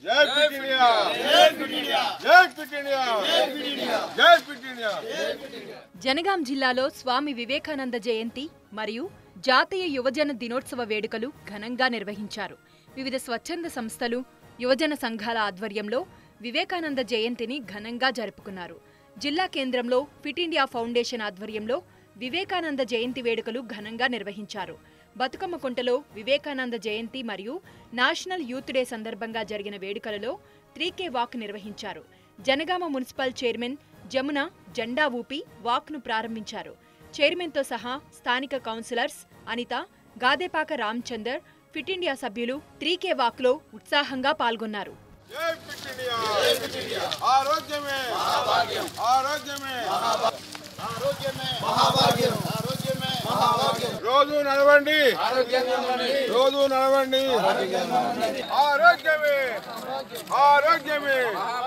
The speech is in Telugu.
జై ఫిట్ ఇండియా జై ఫిట్ ఇండియా జై ఫిట్ ఇండియా జై ఫిట్ ఇండియా జనగాం జిల్లాలో స్వామి వివేకానంద జయంతి మరియు జాతీయ యువజన దినోత్సవ వేడుకలు ఘనంగా నిర్వహించారు వివిధ స్వచ్ఛంద సంస్థలు యువజన సంఘాల ఆధ్వర్యంలో వివేకానంద జయంతిని ఘనంగా జరుపుకున్నారు జిల్లా కేంద్రంలో ఫిట్ ఇండియా ఫౌండేషన్ ఆధ్వర్యంలో వివేకానంద జయంతి వేడుకలు ఘనంగా నిర్వహించారు బతుకమ్మ కుంటలో వివేకానంద జయంతి మరియు నేషనల్ యూత్ డే సందర్భంగా జరిగిన వేడుకలలో త్రీకే వాక్ నిర్వహించారు జనగామ మున్సిపల్ చైర్మన్ జమున జెండా ఊపి వాక్ను ప్రారంభించారు చైర్మన్తో సహా స్థానిక councillors Anitha Gadepaka Ramachander fit India సభ్యులు త్రీకే వాక్లో ఉత్సాహంగా పాల్గొన్నారు జై ఫిట్ ఇండియా జై ఫిట్ ఇండియా ఆరోగ్యమే మహాభాగ్యం ఆరోగ్యమే ఆరోగ్యమే మహాభాగ్యం ఆరోగ్యమే మహాభాగ్యం రోజు నడవండి రోజు నడవండి ఆరోగ్యమే ఆరోగ్యమే